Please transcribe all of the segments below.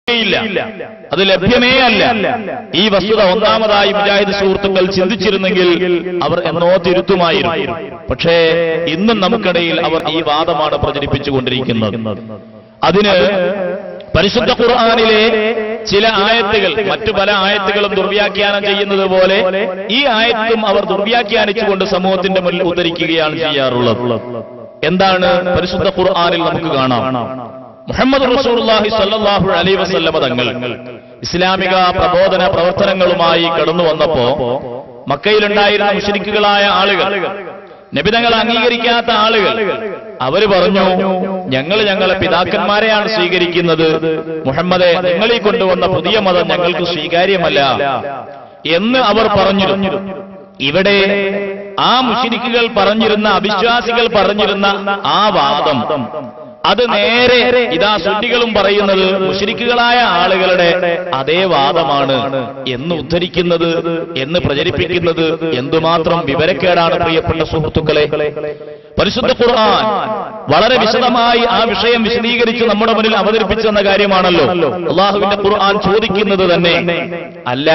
ഇല്ല അത് ലഭ്യമേ അല്ല ഈ വസ്തുത ഒന്നാമതായി മുജാഹിദ് സുഹൃത്തുക്കൾ ചിന്തിച്ചിരുന്നെങ്കിൽ അവർ എന്നോ തിരുത്തുമായിരുന്നു പക്ഷേ ഇന്നും നമുക്കിടയിൽ അവർ ഈ വാദമാണ് പ്രചരിപ്പിച്ചുകൊണ്ടിരിക്കുന്നത് അതിന് പരിശുദ്ധ ഖുർആാനിലെ ചില ആയത്തുകൾ മറ്റു പല ആയത്തുകളും ദുർവ്യാഖ്യാനം ചെയ്യുന്നത് പോലെ ഈ ആയത്തും അവർ ദുർവ്യാഖ്യാനിച്ചുകൊണ്ട് സമൂഹത്തിന്റെ മുന്നിൽ ഉദ്ധരിക്കുകയാണ് ചെയ്യാറുള്ളത് എന്താണ് പരിശുദ്ധ ഖുർആാനിൽ നമുക്ക് കാണാം മുഹമ്മദ് റസൂലുള്ളാഹി സ്വല്ലല്ലാഹു അലൈഹി വസല്ലമ തങ്ങൾ ഇസ്ലാമിക പ്രബോധന പ്രവർത്തനങ്ങളുമായി കടന്നു വന്നപ്പോ മക്കയിലുണ്ടായിരുന്ന മുശ്രിക്കുകളായ ആളുകൾ നബിതങ്ങൾ അംഗീകരിക്കാത്ത ആളുകൾ അവര് പറഞ്ഞു ഞങ്ങൾ ഞങ്ങളെ പിതാക്കന്മാരെയാണ് സ്വീകരിക്കുന്നത് മുഹമ്മദെ നിങ്ങൾ ഈ കൊണ്ടുവന്ന പുതിയ മതം ഞങ്ങൾക്ക് സ്വീകാര്യമല്ല എന്ന് അവർ പറഞ്ഞിരുന്നു ഇവിടെ ആ മുഷിരിക്കുകൾ പറഞ്ഞിരുന്ന അവിശ്വാസികൾ പറഞ്ഞിരുന്ന ആ വാദം അത് നേരെ ഇതാ സുന്നികളും പറയുന്നത് മുഷിരിക്കുകളായ ആളുകളുടെ അതേ വാദമാണ് എന്ന് ഉദ്ധരിക്കുന്നത് എന്ന് പ്രചരിപ്പിക്കുന്നത് എന്തുമാത്രം വിവരക്കേടാണ് പ്രിയപ്പെട്ട സുഹൃത്തുക്കളെ പരിശുദ്ധ ഖുർആൻ വളരെ വിശദമായി ആ വിഷയം വിശദീകരിച്ച് നമ്മുടെ മുന്നിൽ അവതരിപ്പിച്ചു എന്ന കാര്യമാണല്ലോ അള്ളാഹുവിന്റെ ഖുർആൻ ചോദിക്കുന്നത് തന്നെ അല്ല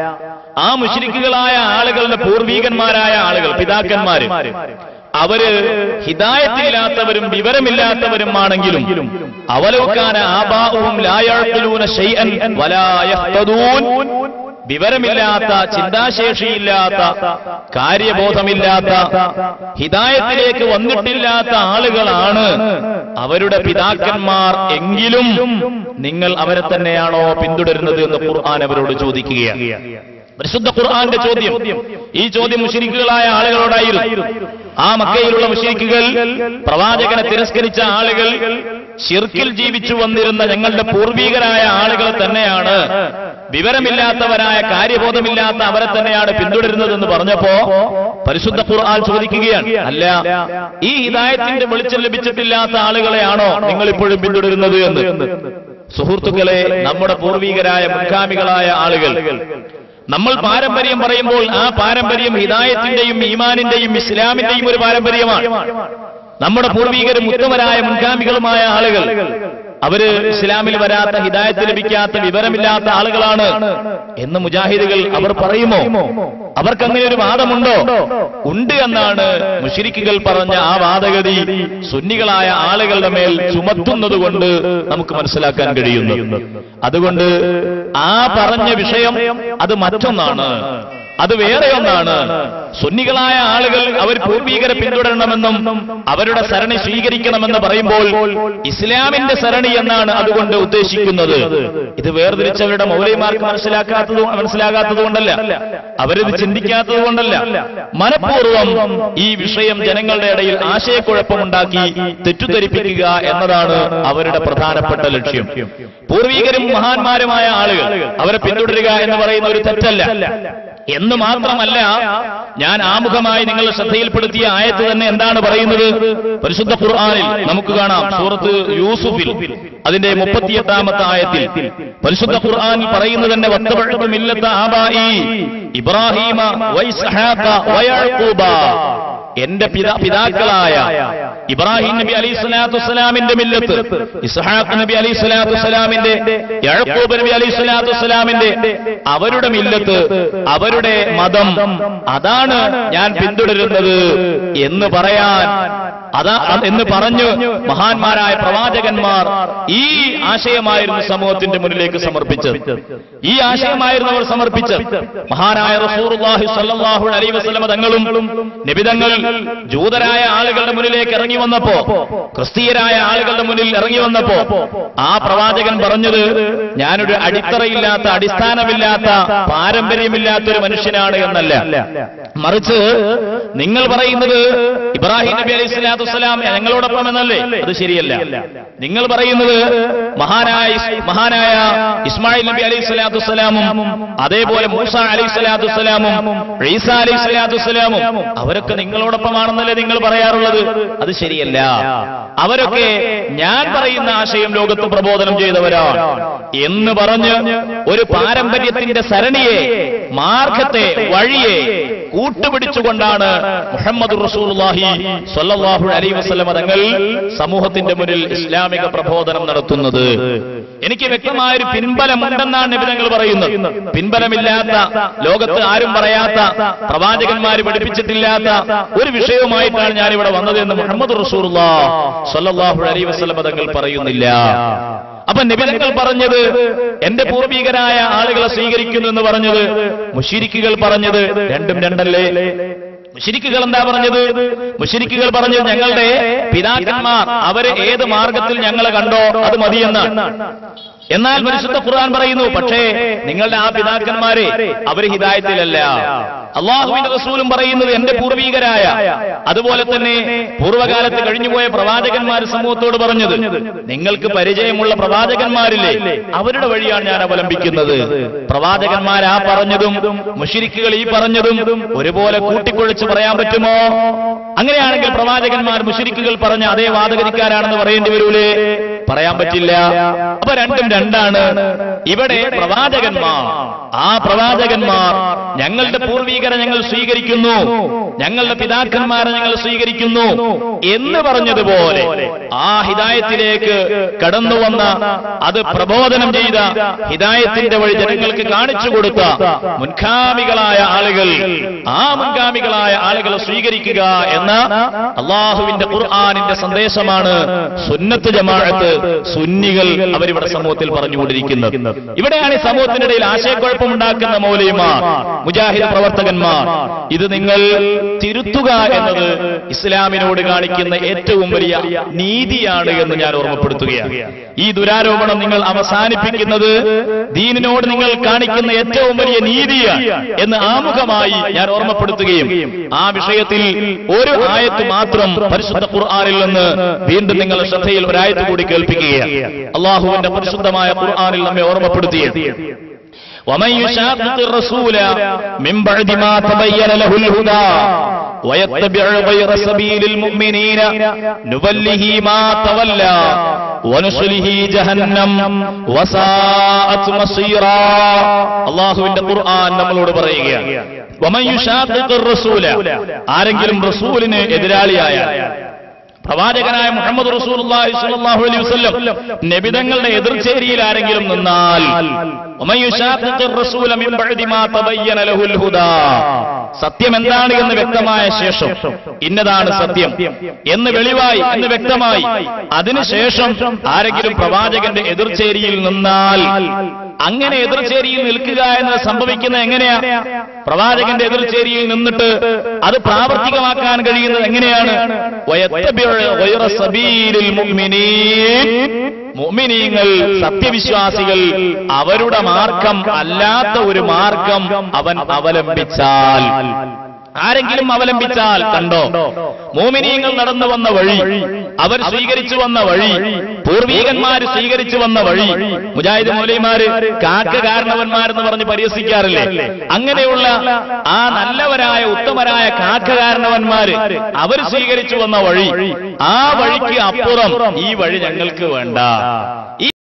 ആ മുശ്രിക്കുകളായ ആളുകളുടെ പൂർവീകന്മാരായ ആളുകൾ പിതാക്കന്മാര് അവര് ഹിദായത്തില്ലാത്തവരും വിവരമില്ലാത്തവരുമാണെങ്കിലും അവലോകാന ആബാവും ലായഴത്തിലൂന ഷൈഅൻ വലായഹ്തദൂൻ വിവരമില്ലാത്ത ചിന്താശേഷിയില്ലാത്ത കാര്യബോധമില്ലാത്ത ഹിദായത്തിലേക്ക് വന്നിട്ടില്ലാത്ത ആളുകളാണ് അവരുടെ പിതാക്കന്മാർ എങ്കിലും നിങ്ങൾ അവരെ തന്നെയാണോ പിന്തുടരുന്നത് എന്ന് ഖുർആൻ അവരോട് ചോദിക്കുകയാണ് പരിശുദ്ധ ഖുർആന്റെ ചോദ്യം ഈ ചോദ്യം മുഷിരിക്കുകളായ ആളുകളോടായിരുന്നു ആ മക്കയിലുള്ള മുഷിരിക്കുകൾ പ്രവാചകനെ തിരസ്കരിച്ച ആളുകൾ ഷിർക്കിൽ ജീവിച്ചു വന്നിരുന്ന ഞങ്ങളുടെ പൂർവീകരായ ആളുകളെ തന്നെയാണ് വിവരമില്ലാത്തവരായ കാര്യബോധമില്ലാത്ത അവരെ തന്നെയാണ് പിന്തുടരുന്നതെന്ന് പറഞ്ഞപ്പോ പരിശുദ്ധ ഖുർആൻ ചോദിക്കുകയാണ് അല്ല ഈ ഹിദായത്തിന്റെ വെളിച്ചം ലഭിച്ചിട്ടില്ലാത്ത ആളുകളെയാണോ നിങ്ങൾ ഇപ്പോഴും പിന്തുടരുന്നത് എന്ന് സുഹൃത്തുക്കളെ നമ്മുടെ പൂർവീകരായ മുൻഗാമികളായ ആളുകൾ നമ്മൾ പാരമ്പര്യം പറയുമ്പോൾ ആ പാരമ്പര്യം ഹിദായത്തിന്റെയും ഈമാനിന്റെയും ഇസ്ലാമിന്റെയും ഒരു പാരമ്പര്യമാണ് നമ്മുടെ പൂർവീകരും ഉത്തമരായ മുൻഗാമികളുമായ ആളുകൾ അവര് ഇസ്ലാമിൽ വരാത്ത ഹിദായത്ത് ലഭിക്കാത്ത വിവരമില്ലാത്ത ആളുകളാണ് എന്ന് മുജാഹിദുകൾ അവർ പറയുമോ അവർക്ക് അങ്ങനെ ഒരു വാദമുണ്ടോ ഉണ്ട് എന്നാണ് മുഷിരിക്കുകൾ പറഞ്ഞ ആ വാദഗതി സുന്നികളായ ആളുകളുടെ മേൽ ചുമത്തുന്നത് കൊണ്ട് നമുക്ക് മനസ്സിലാക്കാൻ കഴിയുന്നു അതുകൊണ്ട് ആ പറഞ്ഞ വിഷയം അത് മറ്റൊന്നാണ് അത് വേറെ ഒന്നാണ് സുന്നികളായ ആളുകൾ അവർ പൂർവീകരെ പിന്തുടരണമെന്നും അവരുടെ സരണി സ്വീകരിക്കണമെന്ന് പറയുമ്പോൾ ഇസ്ലാമിന്റെ സരണി എന്നാണ് അതുകൊണ്ട് ഉദ്ദേശിക്കുന്നത് ഇത് വേർതിരിച്ചവരുടെ മൗലൈമാർക്ക് മനസ്സിലാക്കാത്തത് മനസ്സിലാകാത്തത് കൊണ്ടല്ല അവരിത് ചിന്തിക്കാത്തത് കൊണ്ടല്ല മനഃപൂർവ്വം ഈ വിഷയം ജനങ്ങളുടെ ഇടയിൽ ആശയക്കുഴപ്പമുണ്ടാക്കി തെറ്റുധരിപ്പിക്കുക എന്നതാണ് അവരുടെ പ്രധാനപ്പെട്ട ലക്ഷ്യം പൂർവീകരും മഹാന്മാരുമായ ആളുകൾ അവരെ പിന്തുടരുക എന്ന് പറയുന്ന ഒരു തെറ്റല്ല എന്ന് മാത്രമല്ല ഞാൻ ആമുഖമായി നിങ്ങളുടെ ശ്രദ്ധയിൽപ്പെടുത്തിയ ആയത്ത് തന്നെ എന്താണ് പറയുന്നത് പരിശുദ്ധ ഖുർആനിൽ നമുക്ക് കാണാം സൂറത്ത് യൂസുഫിൽ അതിന്റെ മുപ്പത്തിയെട്ടാമത്തെ ആയത്തിൽ പരിശുദ്ധ ഖുർആനിൽ പറയുന്നത് തന്നെ വത്തബഅതു മില്ലത്ത ആബായി ഇബ്രാഹീമ വൈസ്ഹാഖ വയഅഖൂബ എന്റെ പിതാ പിതാക്കളായ ഇബ്രാഹിം നബി അലൈഹി സ്വലാത്തു വസ്സലാമിന്റെ മില്ലത്ത് ഇസ്ഹാഖ് നബി അലൈഹി സ്വലാത്തു വസ്സലാമിന്റെ യഴക്കൂബ് നബി അലൈഹി സ്വലാത്തു വസ്സലാമിന്റെ അവരുടെ മില്ലത്ത് അവരുടെ മതം അതാണ് ഞാൻ പിന്തുടരുന്നത് എന്ന് പറയാൻ അതാ എന്ന് പറഞ്ഞു മഹാന്മാരായ പ്രവാചകന്മാർ ഈ ആശയമായിരുന്നു സമൂഹത്തിന്റെ മുന്നിലേക്ക് സമർപ്പിച്ചത് ഈ ആശയമായിരുന്നു അവർ സമർപ്പിച്ചത് മഹാനായ റസൂറുല്ലാഹി സല്ലല്ലാഹു അലൈഹി വസല്ലമ തങ്ങളും നിബിതങ്ങൾ ജൂതരായ ആളുകളുടെ മുന്നിലേക്ക് ഇറങ്ങി വന്നപ്പോ ക്രിസ്തീയരായ ആളുകളുടെ മുന്നിൽ ഇറങ്ങി വന്നപ്പോ ആ പ്രവാചകൻ പറഞ്ഞത് ഞാനൊരു അടിത്തറയില്ലാത്ത അടിസ്ഥാനമില്ലാത്ത പാരമ്പര്യമില്ലാത്ത ഒരു മനുഷ്യനാണ് എന്നല്ല മറിച്ച് നിങ്ങൾ പറയുന്നത് ഇബ്രാഹിം നബി അലൈഹി സ്വലാത്തു വസ്സലാം ഞങ്ങളോടൊപ്പം എന്നല്ലേ അത് ശരിയല്ല നിങ്ങൾ പറയുന്നത് മഹാനായ ഇസ്- മഹാനായ ഇസ്മായിൽ നബി അലൈഹി സ്വലാത്തു വസ്സലാമും അതേപോലെ മൂസ അലൈഹി സ്വലാത്തു വസ്സലാമും ഈസ അലൈഹി സ്വലാത്തു വസ്സലാമും അവരൊക്കെ നിങ്ങളോടൊപ്പമാണെന്നല്ലേ നിങ്ങൾ പറയാറുള്ളത് അത് ശരിയല്ല അവരൊക്കെ ഞാൻ പറയുന്ന ആശയം ലോകത്ത് പ്രബോധനം ചെയ്തവരാണ് എന്ന് പറഞ്ഞ് ഒരു പാരമ്പര്യത്തിന്റെ സരണിയെ മാർഗത്തെ വഴിയെ കൂട്ടുപിടിച്ചുകൊണ്ടാണ് മുഹമ്മദ് റസൂലുള്ളാഹി സ്വല്ലല്ലാഹു അലൈഹി വസല്ലമ തങ്ങൾ സമൂഹത്തിന്റെ മുന്നിൽ ഇസ്ലാമിക പ്രബോധനം നടത്തുന്നത് എനിക്ക് വ്യക്തമായ ഒരു പിൻബലമുണ്ടെന്നാണ് നിബിധങ്ങൾ പറയുന്നത് പിൻബലമില്ലാത്ത ലോകത്ത് ആരും പറയാത്ത പ്രവാചകന്മാര് പഠിപ്പിച്ചിട്ടില്ലാത്ത ഒരു വിഷയവുമായിട്ടാണ് ഞാൻ ഇവിടെ വന്നത് എന്ന് മുഹമ്മദ് റസൂറുള്ള സല്ലല്ലാഹു അലൈഹി വസല്ലമ തങ്ങൾ പറയുന്നില്ല അപ്പൊ നിബിധങ്ങൾ പറഞ്ഞത് എന്റെ പൂർവികരായ ആളുകളെ സ്വീകരിക്കുന്നു എന്ന് പറഞ്ഞത് മുഷിരിക്കുകൾ പറഞ്ഞത് രണ്ടും രണ്ടല്ലേ മുഷിരിക്കുകൾ എന്താ പറഞ്ഞത് മുഷിരിക്കുകൾ പറഞ്ഞത് ഞങ്ങളുടെ പിതാക്കന്മാർ അവര് ഏത് മാർഗത്തിൽ ഞങ്ങളെ കണ്ടോ അത് മതിയെന്നാണ് എന്നാൽ പരിശുദ്ധ ഖുർആൻ പറയുന്നു പക്ഷേ നിങ്ങളുടെ ആ പിതാക്കന്മാരെ അവര് ഹിദായത്തിലല്ല അള്ളാഹുവിന്റെ റസൂലും പറയുന്നത് എന്റെ പൂർവീകരായ അതുപോലെ തന്നെ പൂർവ്വകാലത്ത് കഴിഞ്ഞുപോയ പ്രവാചകന്മാർ സമൂഹത്തോട് പറഞ്ഞത് നിങ്ങൾക്ക് പരിചയമുള്ള പ്രവാചകന്മാരില്ലേ അവരുടെ വഴിയാണ് ഞാൻ അവലംബിക്കുന്നത് പ്രവാചകന്മാർ ആ പറഞ്ഞതും മുഷിരിക്കുകൾ ഈ പറഞ്ഞതും ഒരുപോലെ കൂട്ടിക്കൊഴിച്ച് പറയാൻ പറ്റുമോ അങ്ങനെയാണെങ്കിൽ പ്രവാചകന്മാർ മുഷിരിക്കുകൾ പറഞ്ഞ അതേ വാദഗതിക്കാരാണെന്ന് പറയേണ്ടി വരൂലേ പറയാൻ പറ്റില്ല അപ്പൊ രണ്ടും രണ്ടാണ് ഇവിടെ പ്രവാചകന്മാർ ആ പ്രവാചകന്മാർ ഞങ്ങളുടെ പൂർവീകരെ ഞങ്ങൾ സ്വീകരിക്കുന്നു ഞങ്ങളുടെ പിതാക്കന്മാരെ ഞങ്ങൾ സ്വീകരിക്കുന്നു എന്ന് പറഞ്ഞതുപോലെ ആ ഹിദായത്തിലേക്ക് കടന്നു വന്ന അത് പ്രബോധനം ചെയ്ത ഹിദായത്തിന്റെ വഴി ജനങ്ങൾക്ക് കാണിച്ചു കൊടുത്ത മുൻഗാമികളായ ആളുകൾ ആ മുൻഗാമികളായ ആളുകളെ സ്വീകരിക്കുക എന്ന അള്ളാഹുവിന്റെ ഖുർആാനിന്റെ സന്ദേശമാണ് സുന്നത്ത് ജമാഅത്ത് സുന്നികൾ അവരിവിടെ സമൂഹത്തിൽ പറഞ്ഞുകൊണ്ടിരിക്കുന്നത് ഇവിടെയാണ് ഈ സമൂഹത്തിനിടയിൽ ആശയക്കുഴപ്പമുണ്ടാക്കുന്ന മൗലൈമാർ മുജാഹിദ് പ്രവർത്തകന്മാർ ഇത് നിങ്ങൾ തിരുത്തുക എന്നത് ഇസ്ലാമിനോട് കാണിക്കുന്ന ഏറ്റവും വലിയ നീതിയാണ് എന്ന് ഞാൻ ഓർമ്മപ്പെടുത്തുകയാണ് ഈ ദുരാരോപണം നിങ്ങൾ അവസാനിപ്പിക്കുന്നത് ദീനിനോട് നിങ്ങൾ കാണിക്കുന്ന ഏറ്റവും വലിയ നീതിയാണ് എന്ന് ആമുഖമായി ഞാൻ ഓർമ്മപ്പെടുത്തുകയും ആ വിഷയത്തിൽ ഒരു ആയത്ത് മാത്രം പരിശുദ്ധ ഖുർആാനിൽ നിന്ന് വീണ്ടും നിങ്ങളുടെ ശ്രദ്ധയിൽ ഒരായത്ത് കൂടി കേൾപ്പിക്കുകയാണ് അള്ളാഹുവിന്റെ പരിശുദ്ധമായ ഖുർആാനിൽ നമ്മെ ഓർമ്മപ്പെടുത്തിയത് ومن يشاقق الرسول من بعد ما تبين له الهدى ويتبع غير سبيل المؤمنين نبله ما تولى ونصله جهنم وساءت مصيرا അള്ളാഹുവിന്റെ ഖുർആൻ നമ്മളോട് പറയുകയാണ് ومن يشاقق الرسول ആരെങ്കിലും റസൂലിന് എതിരാളിയായ പ്രവാചകനായ മുഹമ്മദ് റസൂലുള്ളാഹി സ്വല്ലല്ലാഹു അലൈഹി വസല്ലം നബിതങ്ങളുടെ എതിർചേരിയിൽ ആരെങ്കിലും നിന്നാൽ ومن يشاقق الرسول من بعد ما تبين له الهدى സത്യം എന്താണ് എന്ന് വ്യക്തമായ ശേഷം ഇന്നതാണ് സത്യം എന്ന് വെളിവായി എന്ന് വ്യക്തമായി അതിനുശേഷം ആരെങ്കിലും പ്രവാചകന്റെ എതിർചേരിയിൽ നിന്നാൽ അങ്ങനെ എതിർചേരിയിൽ നിൽക്കുക എന്നത് സംഭവിക്കുന്ന എങ്ങനെയാ പ്രവാചകന്റെ എതിർചേരിയിൽ നിന്നിട്ട് അത് പ്രാവർത്തികമാക്കാൻ കഴിയുന്നത് എങ്ങനെയാണ് വയത്തബിഉ ഗൈറ സബീലിൽ മുഅ്മിനീൻ മുഅ്മിനീങ്ങൾ സത്യവിശ്വാസികൾ അവരുടെ മാർഗം അല്ലാത്ത ഒരു മാർഗം അവൻ അവലംബിച്ചാൽ ആരെങ്കിലും അവലംബിച്ചാൽ കണ്ടോ മോമിനീങ്ങൾ നടന്നു വന്ന വഴി അവർ സ്വീകരിച്ചു വന്ന വഴി പൂർവീകന്മാര് സ്വീകരിച്ചു വന്ന വഴി മുജാഹിദ് മൗലൈമാര് കാക്ക കാരണവന്മാരെന്ന് പറഞ്ഞ് പരിഹസിക്കാറില്ലേ അങ്ങനെയുള്ള ആ നല്ലവരായ ഉത്തമരായ കാക്ക കാരണവന്മാര് അവർ സ്വീകരിച്ചു വന്ന വഴി ആ വഴിക്ക് അപ്പുറം ഈ വഴി ഞങ്ങൾക്ക് വേണ്ട ഈ